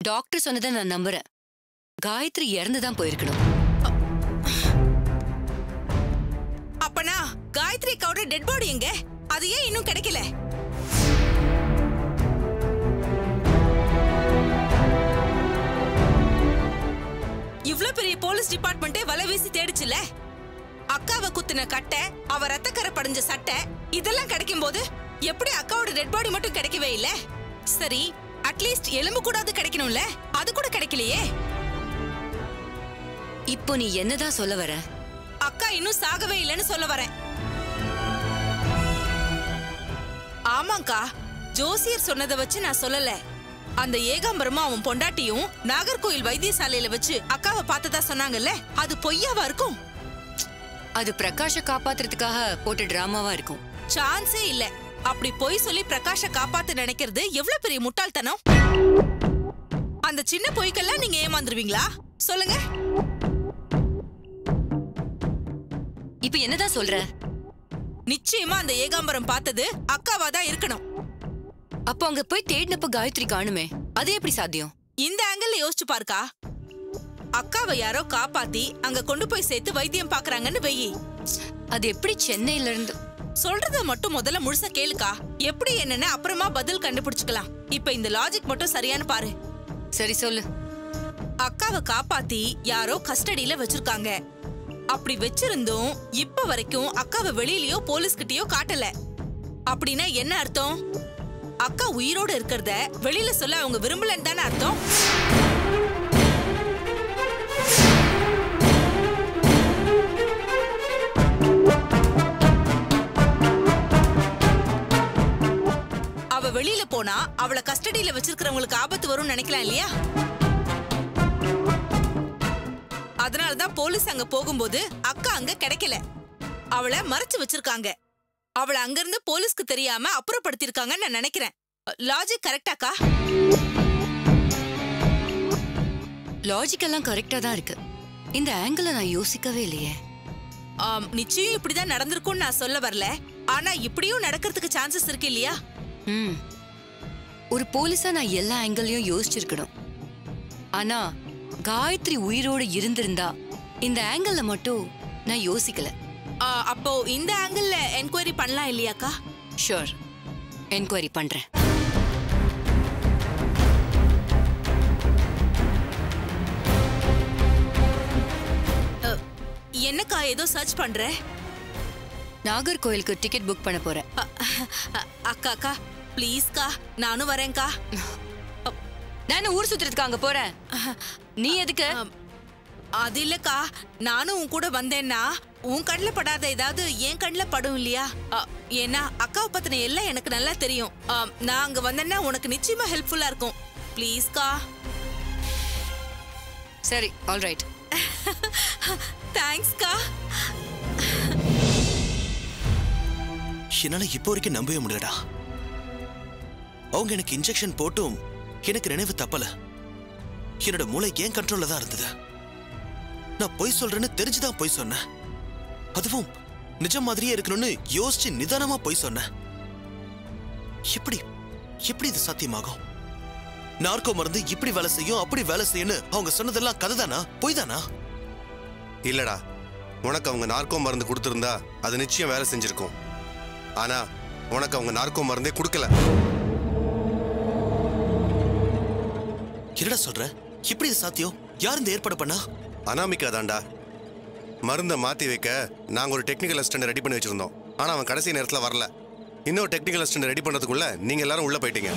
Doctor சொன்னதை நான் நம்புறேன் காயத்ரி இறந்து தான் போயிருக்கணும் அப்பனா காயத்ரி அக்காவோட டெட் பாடி எங்க அது ஏன் இன்னும் கிடைக்கல இவ்ளோ பெரிய போலீஸ் டிபார்ட்மெண்ட்டே வலை வீசி தேடிச்சுல அக்காவை குத்துன கட்டை அவ ரத்தக்கரை படிஞ்ச சட்டை இதெல்லாம் கிடைக்கும் போது எப்படி அக்காவோட டெட் பாடி மட்டும் கிடைக்கவே இல்ல சரி அட்லீஸ்ட் எலும்பு கூடாது கிடைக்கணும்ல அது கூட கிடைக்கலையே இப்போ நீ என்னதான் சொல்ல வர அக்கா இன்னும் சாகவே இல்லைன்னு சொல்ல வரேன் ஆமாங்கா ஜோசியர் சொன்னதை வச்சு நான் சொல்லல அந்த ஏகாம்பரமும் அவன் பொண்டாட்டியும் நாகர்கோயில் வைத்தியசாலையில வச்சு அக்காவை பார்த்ததா சொன்னாங்கல்ல அது பொய்யாவா இருக்கும் அது பிரகாஷ காப்பாத்துறதுக்காக போட்ட டிராமாவா இருக்கும் சான்ஸே இல்ல அப்படி பொய் சொல்லி பிரகாஷ காப்பாத்த நினைக்கிறது எவ்வளவு பெரிய முட்டாள்தனம் அந்த சின்ன பொய்க்கெல்லாம் நீங்க ஏமாந்துருவீங்களா சொல்லுங்க இப்போ என்னதான் சொல்ற நிச்சயமா அந்த ஏகாம்பரம் பார்த்தது அக்காவா தான் இருக்கணும் அப்போ அங்க போய் தேடினப்ப காயத்ரி காணுமே அது எப்படி சாத்தியம் இந்த ஆங்கிள் யோசிச்சு பாருக்கா அக்காவை யாரோ காப்பாத்தி அங்க கொண்டு போய் சேர்த்து வைத்தியம் பாக்குறாங்கன்னு வெயி அது எப்படி சென்னையில இருந்து சொல்றத மட்டும் முதல்ல முழுசா கேளுக்கா எப்படி என்னன்னு அப்புறமா பதில் கண்டுபிடிச்சுக்கலாம் இப்ப இந்த லாஜிக் மட்டும் சரியான்னு பாரு சரி சொல்லு அக்காவை காப்பாத்தி யாரோ கஸ்டடியில வச்சிருக்காங்க அப்படி வச்சிருந்தும் இப்ப வரைக்கும் அக்காவை வெளியிலயோ போலீஸ்கிட்டயோ காட்டல அப்படின்னா என்ன அர்த்தம் அக்கா உயிரோட இருக்கிறத வெளியில சொல்ல அவங்க விரும்பலன்னு தானே அர்த்தம் அவ வெளியில போனா அவளை கஸ்டடியில வச்சிருக்கிறவங்களுக்கு ஆபத்து வரும்னு நினைக்கலாம் இல்லையா அதனாலதான் போலீஸ் அங்க போகும்போது அக்கா அங்க கிடைக்கல அவளை மறைச்சு வச்சிருக்காங்க அவளை அங்கிருந்து போலீஸ்க்கு தெரியாம அப்புறப்படுத்திருக்காங்கன்னு நான் நினைக்கிறேன் லாஜிக் கரெக்டாக்கா லாஜிக் எல்லாம் கரெக்டா தான் இருக்கு இந்த ஆங்கிள நான் யோசிக்கவே இல்லையே ஆம், நிச்சயம் இப்படிதான் நடந்திருக்கும்னு நான் சொல்ல வரல ஆனா இப்படியும் நடக்கிறதுக்கு சான்சஸ் இருக்கு இல்லையா ம் ஒரு போலீஸா நான் எல்லா ஆங்கிளையும் யோசிச்சிருக்கணும் ஆனா காயத்ரி உயிரோடு இருந்திருந்தா இந்த ஆங்கிள் மட்டும் நான் யோசிக்கல ஆ, அப்போ இந்த ஆங்கிள் என்கொயரி பண்ணலாம் இல்லையாக்கா ஷூர் என்கொயரி பண்றேன் அ, என்னக்கா ஏதோ சர்ச் பண்ற நாகர்கோயிலுக்கு டிக்கெட் புக் பண்ண போறேன் அ, அ, அக்கா அக்கா ப்ளீஸ்க்கா நானும் வரேன்க்கா நான் ஊர் சுத்துறதுக்கு அங்க போறேன் நீ எதுக்கு அம், அது இல்லக்கா நானும் உன் கூட வந்தேன்னா உன் கண்ணில் படாத ஏதாவது என் கண்ணில் படும் இல்லையா அ, ஏன்னா அக்காவை பத்தின எல்லாம் எனக்கு நல்லா தெரியும் அம், நான் அங்க வந்தேன்னா உனக்கு நிச்சயமா ஹெல்ப்ஃபுல்லா இருக்கும் ப்ளீஸ்க்கா சரி ஆல் ரைட் தேங்க்ஸ்க்கா என்னால இப்போ வரைக்கும் நம்பவே முடியலடா அவங்க எனக்கு இன்ஜெக்ஷன் போட்டும் எனக்கு நினைவு தப்பல என்னோட மூளை ஏன் கண்ட்ரோல்ல தான் இருந்தது நான் பொய் சொல்றேன்னு தெரிஞ்சுதான் பொய் சொன்னேன் அதுவும் நிஜம் மாதிரியே இருக்கணும்னு யோசிச்சு நிதானமா பொய் சொன்னேன் எப்படி எப்படி இது சாத்தியமாகும் நார்கோ மருந்து இப்படி வேலை செய்யும் அப்படி வேலை செய்யும்னு அவங்க சொன்னதெல்லாம் கதை தானா பொய் தானா இல்லடா உனக்கு அவங்க நார்க்கோ மருந்து கொடுத்துருந்தா அது நிச்சயம் வேலை செஞ்சிருக்கும் ஆனா உனக்கு அவங்க நார்க்கோ மருந்தே கொடுக்கல என்னடா சொல்ற எப்படி இது சாத்தியம் யார் இந்த ஏற்பாடு பண்ணா அனாமிகா தான்டா மருந்தை மாத்தி வைக்க நாங்க ஒரு டெக்னிக்கல் அசிஸ்டன்ட் ரெடி பண்ணி வச்சிருந்தோம் ஆனா அவன் கடைசி நேரத்துல வரல இன்னொரு டெக்னிக்கல் அசிஸ்டன்ட் ரெடி பண்ணதுக்குள்ள நீங்க எல்லாரும் உள்ள போயிட்டீங்க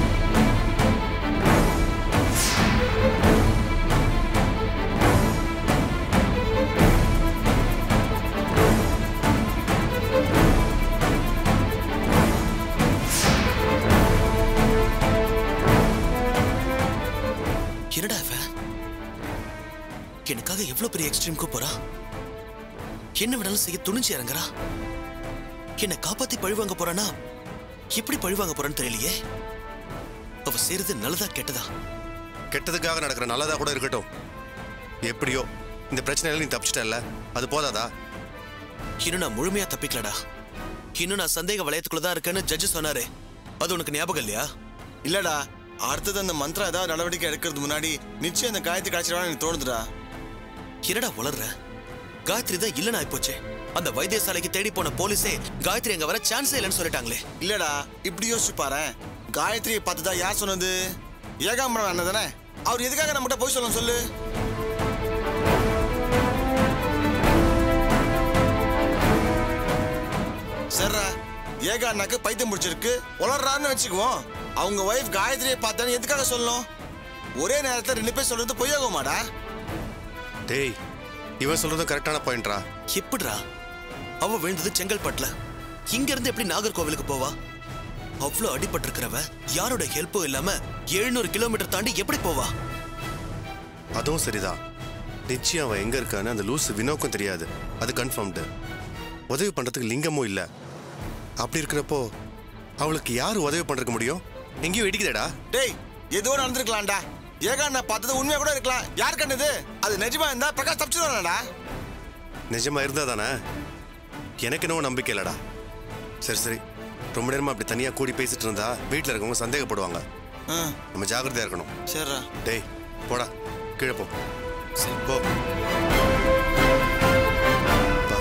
என்னடா இவ எனக்காக எவ்வளவு பெரிய எக்ஸ்ட்ரீம்க்கு போறா என்ன வேணாலும் செய்ய துணிஞ்சு இறங்குறா என்ன காப்பாத்தி பழிவாங்க போறானா எப்படி பழிவாங்க போறான்னு தெரியலையே அவ செய்யறது நல்லதா கெட்டதா கெட்டதுக்காக நடக்கிற நல்லதா கூட இருக்கட்டும் எப்படியோ இந்த பிரச்சனையில நீ தப்பிச்சிட்டல்ல அது போதாதா இன்னும் நான் முழுமையா தப்பிக்கலடா இன்னும் நான் சந்தேக வளையத்துக்குள்ள தான் இருக்கேன்னு ஜட்ஜ் சொன்னாரு அது உனக்கு ஞாபகம் இல்லையா இல்லடா அடுத்தது அந்த மந்திரம் ஏதாவது நடவடிக்கை எடுக்கிறதுக்கு முன்னாடி நிச்சயம் அந்த காயத்தை கிடைச்சிடுவான்னு எனக்கு தோணுதுடா என்னடா வளர்ற காயத்ரி தான் இல்லைன்னு ஆயிப்போச்சே அந்த வைத்தியசாலைக்கு தேடி போன போலீஸே காயத்ரி அங்க வர சான்ஸே இல்லைன்னு சொல்லிட்டாங்களே இல்லடா இப்படி யோசிச்சு பாரு காயத்ரியை பார்த்துதான் யார் சொன்னது ஏகாம்பரம் அண்ணன் தானே அவர் எதுக்காக நம்மகிட்ட போய் சொல்லணும் சொல்லு சரிடா ஏகா அண்ணாக்கு பைத்தியம் முடிச்சிருக்கு உளறான்னு வச்சுக்குவோம் அவங்க ஒய்ஃப் காயத்ரியை பார்த்தேன்னு எதுக்காக சொல்லணும் ஒரே நேரத்தில் ரெண்டு பேர் சொல்றது பொய்யாகுமாடா டேய் இவன் சொல்றதும் கரெக்டான பாயிண்ட்ரா எப்படிடா அவ விழுந்தது செங்கல்பட்டுல இங்க இருந்து எப்படி நாகர்கோவிலுக்கு போவா அவ்வளோ அடிபட்டிருக்கிறவ யாரோட ஹெல்ப்பும் இல்லாம 700 கிலோமீட்டர் தாண்டி எப்படி போவா அதுவும் சரிதான் நிச்சயம் அவன் எங்க இருக்கான்னு அந்த லூஸ் வினோக்கும் தெரியாது அது கன்ஃபார்ம்டு உதவி பண்றதுக்கு லிங்கமும் இல்ல அப்படி இருக்கிறப்போ அவளுக்கு யார் உதவி பண்றதுக்கு முடியும் எங்கேயும் வெடிக்குதேடா டேய் ஏதோ நடந்திருக்கலாம்டா ஏகா அண்ணா பார்த்தது உண்மையா கூட இருக்கலாம் யார் கண்டது அது நிஜமா இருந்தா பிரகாஷ் தப்பிச்சிருவானடா நிஜமா இருந்தா தானே எனக்கு என்னவோ நம்பிக்கை இல்லடா சரி சரி ரொம்ப நேரமா அப்படி தனியா கூடி பேசிட்டு இருந்தா வீட்டில் இருக்கவங்க சந்தேகப்படுவாங்க ஆ நம்ம ஜாக்கிரதையா இருக்கணும் சரிடா டேய் போடா கீழே போ சரி போ வா.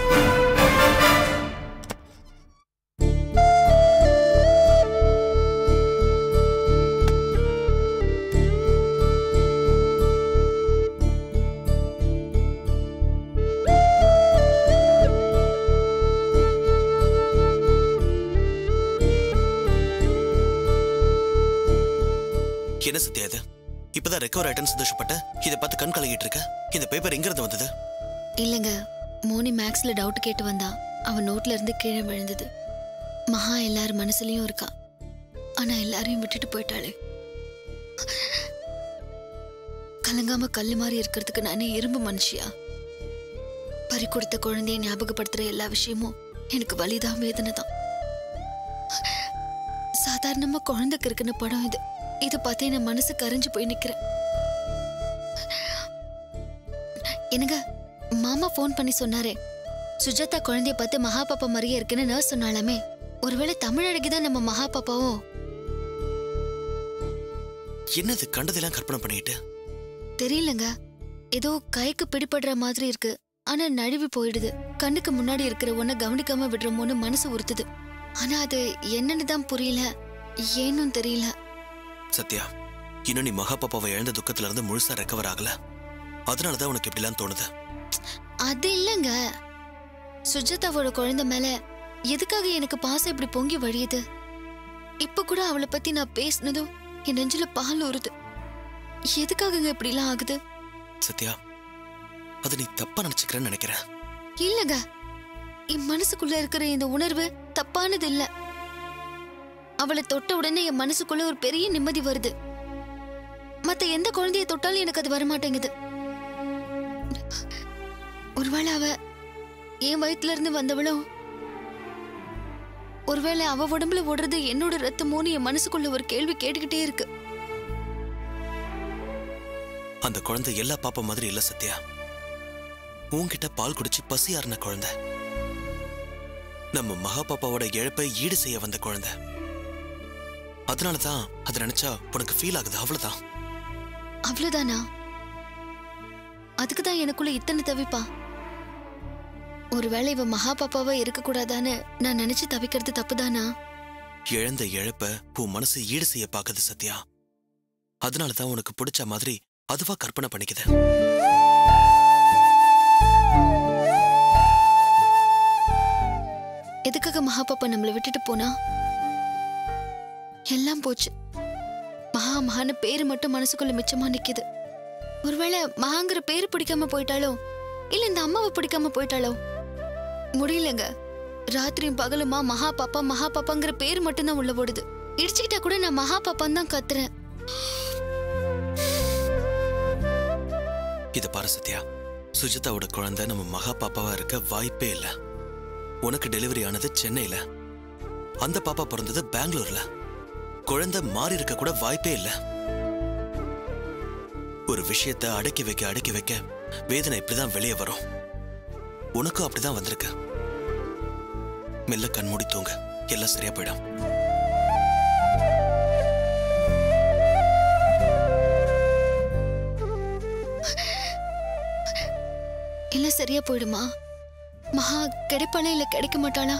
என்ன சத்யா இது இப்பதான் ரெக்கவர் ஆயிட்டேன்னு சந்தோஷப்பட்ட இதை பார்த்து கண் கலங்கிட்டு இருக்க இந்த பேப்பர் எங்க இருந்து வந்தது இல்லைங்க மோனி மேக்ஸ்ல டவுட் கேட்டு வந்தா அவன் நோட்ல இருந்து கீழே விழுந்தது மகா எல்லார் மனசுலயும் இருக்கா ஆனா எல்லாரையும் விட்டுட்டு போயிட்டாளே கலங்காம கல்லு மாதிரி இருக்கிறதுக்கு நானே இரும்பு மனுஷியா பறி கொடுத்த குழந்தைய ஞாபகப்படுத்துற எல்லா விஷயமும் எனக்கு வலிதான் வேதனை தான் சாதாரணமா குழந்தைக்கு இருக்குன படம் இது இதை பார்த்தே என் மனசு கரைஞ்சு போய் நிக்கிறேன் என்னங்க மாமா ஃபோன் பண்ணி சொன்னாரே சுஜாதா குழந்தைய பார்த்து மகா பாப்பா மாதிரியே இருக்குன்னு நர்ஸ் சொன்னாலாமே ஒருவேளை தமிழ் அழகிதான் நம்ம மகா பாப்பாவோ என்னது கண்டதெல்லாம் கற்பனை பண்ணிட்டு தெரியலங்க ஏதோ கைக்கு பிடிபடுற மாதிரி இருக்கு ஆனா நழுவி போயிடுது கண்ணுக்கு முன்னாடி இருக்கிற ஒன்ன கவனிக்காம விடுறோமோன்னு மனசு உறுத்துது ஆனா அது என்னன்னு தான் புரியல ஏன்னும் தெரியல சத்யா இன்னும் நீ மகா பாப்பாவை இழந்த துக்கத்துல இருந்து முழுசா ரெக்கவர் ஆகல அதனாலதான் உனக்கு இப்படிலாம் தோணுது அது இல்லைங்க சுஜாதாவோட குழந்தை மேல எதுக்காக எனக்கு பாசம் இப்படி பொங்கி வழியுது இப்ப கூட அவளை பத்தி நான் பேசினதும் என் நெஞ்சில பால் ஊறுது எதுக்காகங்க இப்படிலாம் ஆகுது சத்யா அது நீ தப்பா நினைச்சுக்கிறேன்னு நினைக்கிறேன் இல்லங்க என் மனசுக்குள்ள இருக்கிற இந்த உணர்வு தப்பானது இல்ல அவளை தொட்ட உடனே என் மனசுக்குள்ள ஒரு பெரிய நிம்மதி வருது மத்த எந்த குழந்தைய தொட்டாலும் எனக்கு அது வரமாட்டேங்குது ஒருவேளை அவ என் வயித்துல இருந்து வந்தவளும் ஒருவேளை அவ உடம்புல ஓடுறது என்னோட ரத்தமோன்னு என் மனசுக்குள்ள ஒரு கேள்வி கேட்டுக்கிட்டே இருக்கு அந்த குழந்தை எல்லா பாப்பா மாதிரி இல்ல சத்யா உன்கிட்ட பால் குடிச்சு பசியாறின குழந்தை நம்ம மகா பாப்பாவோட இழப்பை ஈடு செய்ய வந்த குழந்தை அதனாலதான் அதை நினைச்சா உனக்கு ஃபீல் ஆகுது அவ்வளவுதான் அவ்வளவுதானா அதுக்கு தான் எனக்குள்ள இத்தனை தவிப்பா ஒருவேளை இவ மகா பாப்பாவா இருக்க கூடாதான்னு நான் நினைச்சு தவிக்கிறது தப்புதானா இழந்த இழப்ப உன் மனசு ஈடு செய்ய பாக்குது சத்யா அதனாலதான் உனக்கு பிடிச்ச மாதிரி அதுவா கற்பனை பண்ணிக்குது எதுக்காக மகா பாப்பா நம்மளை விட்டுட்டு போனா எல்லாம் போச்சு மகா மகான்னு பேரு மட்டும் மனசுக்குள்ள மிச்சமா நிக்குது ஒருவேளை மகாங்கிற பேரு பிடிக்காம போயிட்டாலோ இல்ல இந்த அம்மாவை பிடிக்காம போயிட்டாலோ முடியலங்க ராத்திரியும் பகலுமா மகா பாப்பா மகா பாப்பாங்கிற பேர் மட்டும்தான் உள்ள ஓடுது இடிச்சுக்கிட்டா கூட நான் மகா பாப்பான்னு தான் கத்துறேன் இத பாரு சத்யா சுஜிதாவோட குழந்தை நம்ம மகா பாப்பாவா இருக்க வாய்ப்பே இல்ல உனக்கு டெலிவரி ஆனது சென்னையில அந்த பாப்பா பிறந்தது பெங்களூர்ல குழந்தை மாறி இருக்க கூட வாய்ப்பே இல்ல ஒரு விஷயத்தை அடக்கி வைக்க அடக்கி வைக்க வேதனை இப்படிதான் வெளியே வரும் உனக்கும் அப்படிதான் வந்திருக்கு மெல்ல கண் மூடி தூங்க எல்லாம் சரியா போயிடும் எல்லாம் சரியா போயிடுமா மகா கிடைப்பாளா இல்ல கிடைக்க மாட்டாளா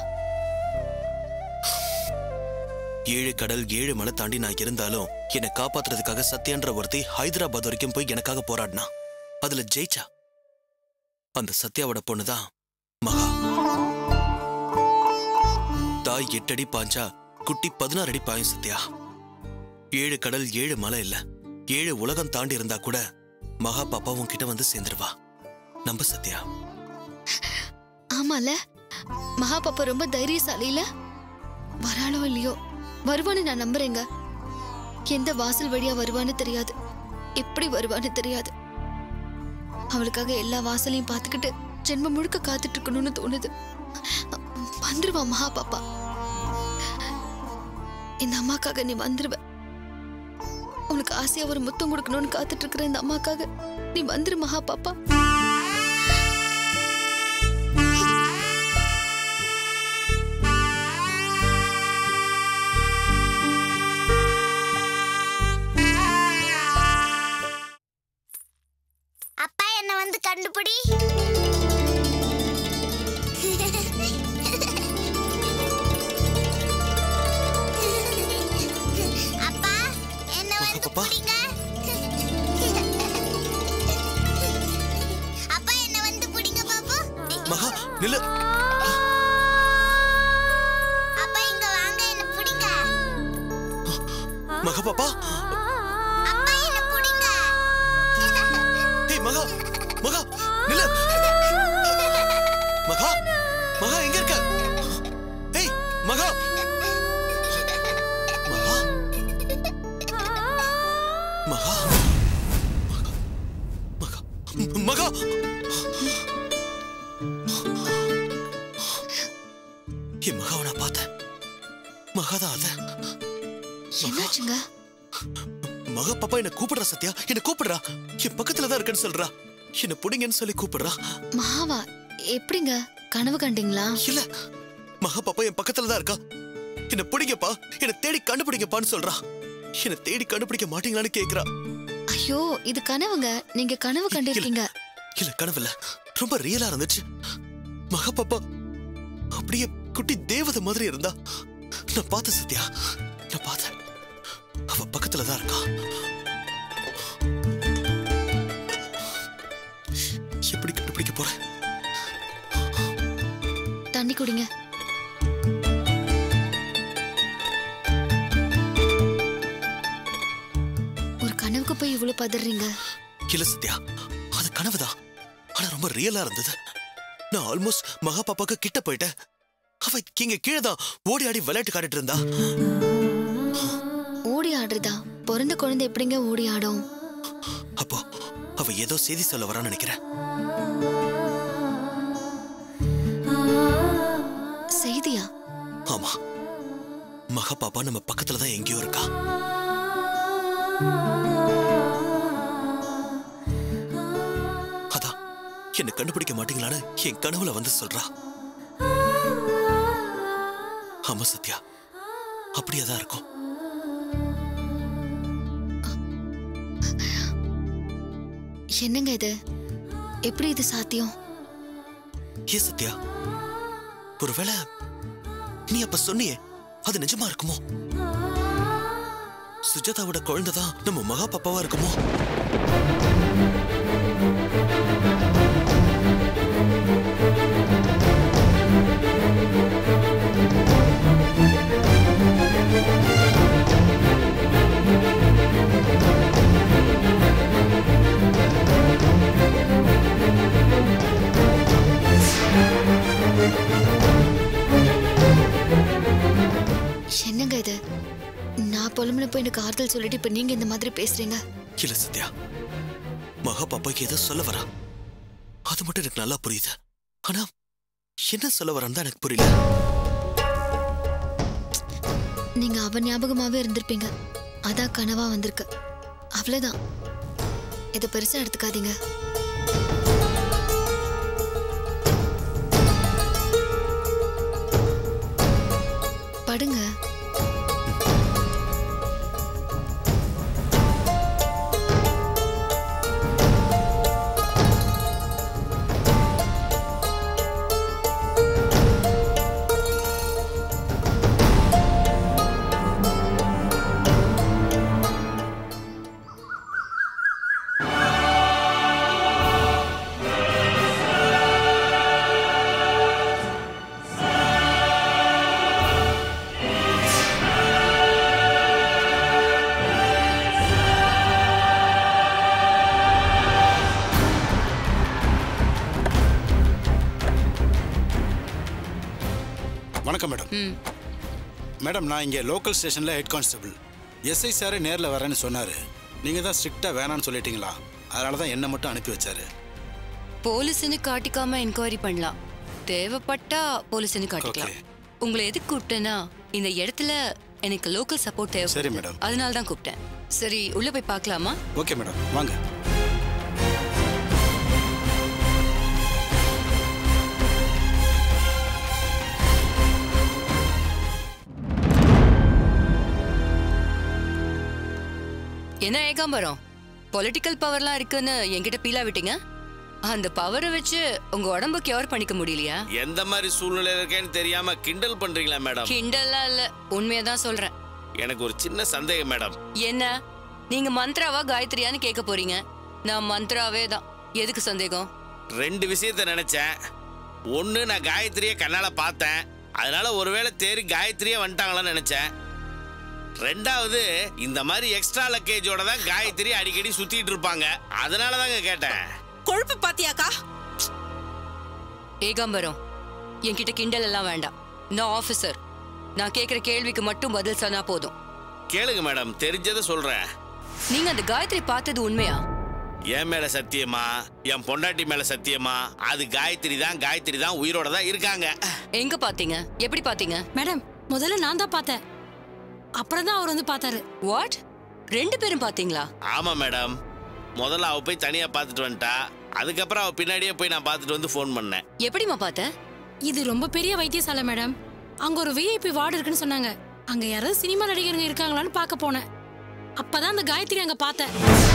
ஏழு கடல் ஏழு மலை தாண்டி நான் இருந்தாலும் என்னை காப்பாத்துறதுக்காக சத்யான்ற ஒருத்தி ஹைதராபாத் வரைக்கும் போய் எனக்காக போராடினா அதுல ஜெயிச்சா அந்த சத்யாவோட பொண்ணுதான் மகா தாய் எட்டு அடி பாஞ்சா குட்டி பதினாறு அடி பாயும் சத்யா ஏழு கடல் ஏழு மலை இல்ல ஏழு உலகம் தாண்டி இருந்தா கூட மகா பாப்பாவும் கிட்ட வந்து சேர்ந்துருவா நம்ப சத்யா ஆமால மகா பாப்பா ரொம்ப தைரியசாலி இல்ல வராளோ இல்லையோ வருவான்னு நான் நம்புறேங்க எந்த வாசல் வழியா வருவான்னு தெரியாது எப்படி வருவான்னு தெரியாது அவளுக்காக எல்லா வாசலையும் பார்த்துக்கிட்டு ஜென்மம் முழுக்க காத்துட்டு இருக்கணும்னு தோணுது வந்துருவா மகா பாப்பா இந்த அம்மாக்காக நீ வந்துருவ உனக்கு ஆசையா ஒரு முத்தம் கொடுக்கணும்னு காத்துட்டு இருக்கிற இந்த அம்மாக்காக நீ வந்துரு மகா பாப்பா அப்பா என்ன வந்து கண்டுபிடி அப்பா என்ன வந்து பாப்பா. பிடிங்க அப்பா என்ன வந்து பிடிங்க பாப்பா மகா நில்லு அப்பா இங்க வாங்க என்ன பிடிங்க மகா பாப்பா அப்பா என்ன பிடிங்க ஏய் மகா மகா நில்லு மகா மகா எங்க இருக்க ஏய் மகா மகா மகா மகா மகா என் மகாவை நான் பார்த்தேன் மகாதான் அத என்னாச்சுங்க மகா பாப்பா என்ன கூப்பிடுறா சத்யா என்ன கூப்பிடுறா என் பக்கத்துல தான் இருக்கேன்னு சொல்றா என்ன புடிங்கன்னு சொல்லி கூப்பிடுறா மகாவா எப்படிங்க கனவு கண்டீங்களா இல்ல மகா பாப்பா என் பக்கத்துல தான் இருக்கா என்ன பிடிங்கப்பா என்ன தேடி கண்டுபிடிங்கப்பான்னு சொல்றா என்ன தேடி கண்டுபிடிக்க மாட்டீங்களான்னு கேக்குறா ஐயோ இது கனவுங்க நீங்க கனவு கண்டிருக்கீங்க இல்ல கனவு இல்ல ரொம்ப ரியலா இருந்துச்சு மகா பாப்பா அப்படியே குட்டி தேவதை மாதிரி இருந்தா நான் பார்த்தேன் சத்யா நான் பார்த்தேன் அவ பக்கத்துல தான் இருக்கா எப்படி கண்டுபிடிக்க போறேன் தண்ணி குடிங்க ஒரு கனவுக்கு போய் இவ்வளவு பதறீங்க இல்ல சத்யா அது கனவுதான் ஆனா ரொம்ப ரியலா இருந்தது நான் ஆல்மோஸ்ட் மகா பாப்பாக்கு கிட்ட போயிட்டேன் அவ இங்க கீழே தான் ஓடி ஆடி விளையாட்டு காட்டிட்டு இருந்தா ஓடி ஆடுறதா பிறந்த குழந்தை எப்படிங்க ஓடி ஆடும் அப்போ அவ ஏதோ செய்தி சொல்ல வரான்னு நினைக்கிறேன் செய்தியா ஆமா மகா பாப்பா நம்ம பக்கத்துல தான் எங்கேயோ இருக்கா அதான் என்ன கண்டுபிடிக்க மாட்டீங்களான்னு என் கனவுல வந்து சொல்றா ஆமா சத்யா அப்படியே தான் இருக்கும் என்னங்க இது எப்படி இது சாத்தியம் ஏ சத்யா ஒருவேளை நீ அப்ப சொன்னியே அது நிஜமா இருக்குமோ சுஜாதாவோட குழந்தை தான் நம்ம மகா பாப்பாவா இருக்குமோ என்னங்க இது நான் பொலம்புல போய் எனக்கு ஆறுதல் சொல்லிட்டு இப்ப நீங்க இந்த மாதிரி பேசுறீங்க இல்ல சத்யா மகா பாப்பாக்கு ஏதோ சொல்ல வரா அது மட்டும் எனக்கு நல்லா புரியுது ஆனா என்ன சொல்ல வரான்னு தான் எனக்கு புரியல நீங்க அவ ஞாபகமாவே இருந்திருப்பீங்க அதான் கனவா வந்திருக்கு அவ்வளவுதான் இதை பெருசா எடுத்துக்காதீங்க படுங்க வணக்கம் மேடம் ம் மேடம் நான் இங்கே லோக்கல் ஸ்டேஷனில் ஹெட் கான்ஸ்டபிள் எஸ்ஐ சாரே நேரில் வரேன்னு சொன்னார் நீங்கள் தான் ஸ்ட்ரிக்டாக வேணான்னு சொல்லிட்டீங்களா அதனால தான் என்னை மட்டும் அனுப்பி வச்சாரு போலீஸ்னு காட்டிக்காம என்கொயரி பண்ணலாம் தேவைப்பட்டா போலீஸ்னு காட்டிக்கலாம் Okay. உங்களை எதுக்கு கூப்பிட்டேன்னா இந்த இடத்துல எனக்கு லோக்கல் சப்போர்ட் தேவை சரி, madam. அதனால தான் கூப்பிட்டேன் சரி உள்ள போய் பார்க்கலாமா ஓகே மேடம் வாங்க என்ன ஏகாம்பரம் பொலிட்டிக்கல் பவர்லாம் இருக்குன்னு என்கிட்ட பீலா விட்டீங்க அந்த பவரை வச்சு உங்க உடம்ப கியூர் பண்ணிக்க முடியலையா எந்த மாதிரி சூழ்நிலை இருக்கேன்னு தெரியாம கிண்டல் பண்றீங்களா மேடம் கிண்டல்லாம் இல்ல உண்மையை தான் சொல்றேன் எனக்கு ஒரு சின்ன சந்தேகம் மேடம் என்ன நீங்க மந்த்ராவா காயத்ரியான்னு கேட்க போறீங்க நான் மந்த்ராவே தான் எதுக்கு சந்தேகம் ரெண்டு விஷயத்த நினைச்சேன் ஒன்னு நான் காயத்ரியை கண்ணால பார்த்தேன் அதனால ஒருவேளை தேறி காயத்ரியே வந்துட்டாங்களான்னு நினைச்சேன் ரெண்டாவது இந்த மாதிரி எக்ஸ்ட்ரா லக்கேஜோட தான் காயத்ரி அடிக்கடி சுத்திட்டு இருப்பாங்க அதனால தாங்க கேட்டேன் கொழுப்பு பாத்தியாக்கா ஏகாம்பரம் என்கிட்ட கிண்டல் எல்லாம் வேண்டாம் நான் ஆபீசர் நான் கேக்குற கேள்விக்கு மட்டும் பதில் சொன்னா போதும் கேளுங்க மேடம் தெரிஞ்சதை சொல்றேன் நீங்க அந்த காயத்ரி பார்த்தது உண்மையா என் மேல சத்தியமா என் பொண்டாட்டி மேல சத்தியமா அது காயத்ரி தான் காயத்ரி தான் உயிரோட தான் இருக்காங்க எங்க பாத்தீங்க எப்படி பாத்தீங்க மேடம் முதல்ல நான் தான் பார்த்தேன் அப்புறம் தான் அவர் வந்து பார்த்தாரு வாட் ரெண்டு பேரும் பாத்தீங்களா ஆமா மேடம் முதல்ல அவ போய் தனியா பார்த்துட்டு வந்துட்டா அதுக்கப்புறம் அவ பின்னாடியே போய் நான் பார்த்துட்டு வந்து ஃபோன் பண்ணேன் எப்படிம்மா பார்த்த இது ரொம்ப பெரிய வைத்தியசாலை மேடம் அங்க ஒரு விஐபி வார்டு இருக்குன்னு சொன்னாங்க அங்க யாராவது சினிமா நடிகருங்க இருக்காங்களான்னு பார்க்க போனேன் அப்பதான் அந்த காயத்ரி அங்க பார்த்தேன்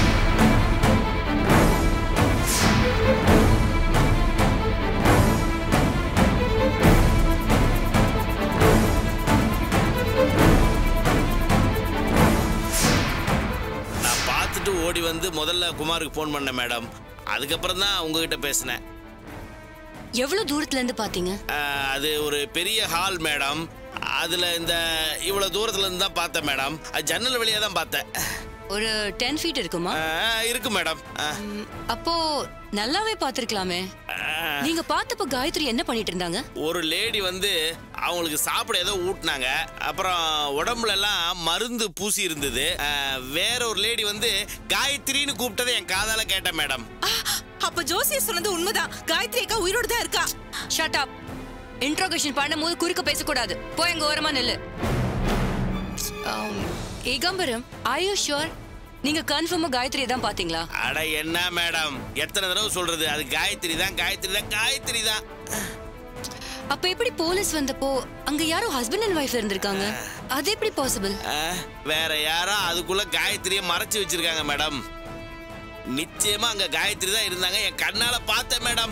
நான் பார்த்துட்டு ஓடி வந்து முதல்ல குமாருக்கு ஃபோன் பண்ணேன் மேடம் அதுக்கப்புறம் தான் உங்ககிட்ட பேசினேன் எவ்வளவு தூரத்துல இருந்து பாத்தீங்க ஆஹ், அது ஒரு பெரிய ஹால் மேடம் அதுல இந்த இவ்வளவு தூரத்துல இருந்து தான் பார்த்தேன் மேடம் அது ஜன்னல் வழியா தான் பார்த்தேன் ஒரு டென் ஃபீட் இருக்குமா ஆஹ், இருக்கு மேடம் ஆஹ், ம், அப்போ நல்லாவே பார்த்திருக்கலாமே ஆஹ். நீங்க பார்த்தப்ப காயத்ரி என்ன பண்ணிட்டு இருந்தாங்க ஒரு லேடி வந்து அவங்களுக்கு சாப்பிட ஏதோ ஊட்டினாங்க அப்புறம் உடம்புல எல்லாம் மருந்து பூசி இருந்தது அஹ், வேற ஒரு லேடி வந்து காயத்ரின்னு கூப்பிட்டதை என் காதால கேட்டேன் மேடம் ஆ, அப்ப ஜோசியர் சொன்னது உண்மைதான் காயத்ரி அக்கா உயிரோட தான் இருக்கா ஷட் அப் இன்ட்ரோகேஷன் பண்ணும்போது குறுக்க பேசக்கூடாது போய் எங்க ஓரமா நில்லு ஆம், ஏகாம்பரம் ஐ யூ ஷுவர் நீங்க கன்ஃபார்மா காயத்ரியை தான் பாத்தீங்களா அட என்ன மேடம் எத்தனை தடவை சொல்றது அது காயத்ரி தான் காயத்ரி தான் காயத்ரி தான் அப்ப எப்படி போலீஸ் வந்தப்போ அங்க யாரோ ஹஸ்பண்ட் அண்ட் ஒய்ஃப் இருந்திருக்காங்க அது எப்படி பாசிபிள் அஹ், வேற யாரோ அதுக்குள்ள காயத்ரியை மறைச்சு வச்சிருக்காங்க மேடம் நிச்சயமா அங்க காயத்ரி தான் இருந்தாங்க என் கண்ணால பார்த்தேன் மேடம்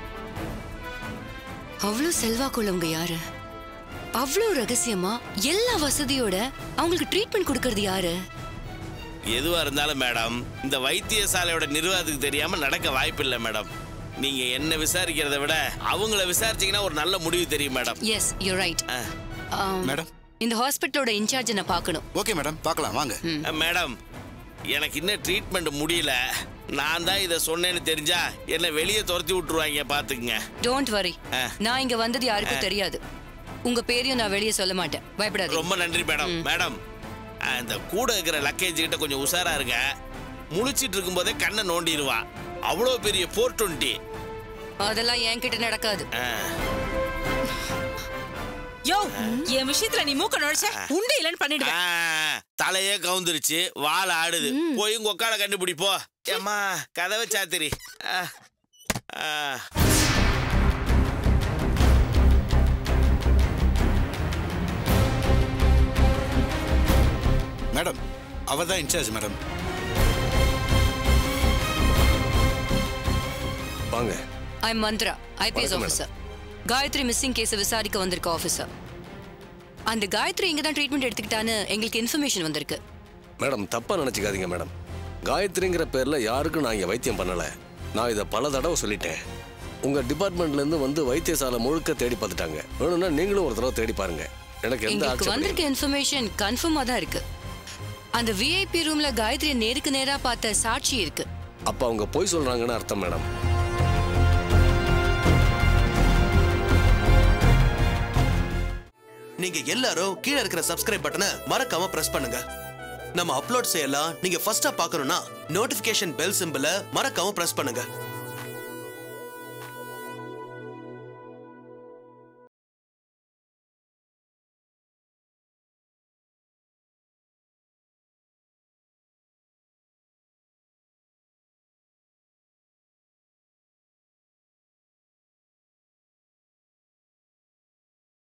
அவ்வளவு செல்வாக்குள்ளவங்க யாரு அவ்வளவு ரகசியமா எல்லா வசதியோட அவங்களுக்கு ட்ரீட்மெண்ட் கொடுக்கறது யாரு எதுவா இருந்தாலும் மேடம் இந்த வைத்தியசாலையோட நிர்வாகத்துக்கு தெரியாம நடக்க வாய்ப்பில்லை மேடம் நீங்க என்ன விசாரிக்கிறத விட அவங்கள விசாரிச்சீங்கன்னா ஒரு நல்ல முடிவு தெரியும் madam yes you right madam இந்த ஹாஸ்பிட்டலோட இன்சார்ஜ் நான் பார்க்கணும் ஓகே மேடம் பார்க்கலாம் வாங்க அஹ், மேடம் எனக்கு இன்னும் ட்ரீட்மெண்ட் முடியல நான் தான் இதை சொன்னேன்னு தெரிஞ்சா என்னை வெளியே துரத்தி விட்டுருவாங்க பாத்துக்குங்க டோன்ட் வரி ஆ. நான் இங்க வந்தது யாருக்கும் தெரியாது உங்க பேரையும் நான் வெளியே சொல்ல மாட்டேன் பயப்படாதீங்க ரொம்ப நன்றி மேடம் மேடம் அஹ், இந்த கூட இருக்கிற லக்கேஜ் கிட்ட கொஞ்சம் உஷாரா இருங்க முழிச்சிட்டு இருக்கும்போதே கண்ணை நோண்டிடுவா அவ்வளோ பெரிய ஃபோர் டுவெண்ட்டி அதெல்லாம் என்கிட்ட நடக்காது யோ என் விஷயத்துல நீ மூக்க நுழைச்ச உண்டு இல்லைன்னு பண்ணிடுவேன் தலையே கவுந்துருச்சு வால் ஆடுது போய் உங்க ஒக்கால கண்டுபிடி போ ஏம்மா கதவை சாத்திரி ஆ, ஆ. மேடம் அவ தான் இன்சார்ஜ் மேடம் வாங்க ஐ மந்த்ரா ஐபிஎஸ் வணக்கம், ஆஃபீஸர் காயத்ரி மிஸ்ஸிங் கேஸை விசாரிக்க வந்திருக்க ஆஃபீஸர் அந்த காயத்ரி இங்க தான் ட்ரீட்மெண்ட் எடுத்துக்கிட்டான்னு எங்களுக்கு இன்ஃபர்மேஷன் வந்திருக்கு மேடம் தப்பா நினைச்சுக்காதீங்க மேடம் காயத்ரிங்கிற பேர்ல யாருக்கும் நான் இங்க வைத்தியம் பண்ணல நான் இதை பல தடவை சொல்லிட்டேன் உங்க டிபார்ட்மெண்ட்ல இருந்து வந்து வைத்தியசாலை முழுக்க தேடி பார்த்துட்டாங்க வேணும்னா நீங்களும் ஒரு தடவை தேடி பாருங்க எனக்கு எந்த எங்களுக்கு ஆட்சேபனையும் வந்திருக்க இன்ஃபர்மேஷன் கன்ஃபார்மா தான் இருக்கு அந்த விஐபி ரூம்ல காயத்ரியை நேருக்கு நேரா பார்த்த சாட்சி இருக்கு அப்ப அவங்க பொய் சொல்றாங்கன்னு அர்த்தம் மேடம் நீங்க எல்லாரும் கீழே இருக்கிற சப்ஸ்கிரைப் பட்டனை மறக்காம பிரஸ் பண்ணுங்க நம்ம அப்லோட் செய்யலாம் நீங்க ஃபர்ஸ்டா பார்க்கணும்னா நோட்டிபிகேஷன் பெல் சிம்பிளை மறக்காம பிரஸ் பண்ணுங்க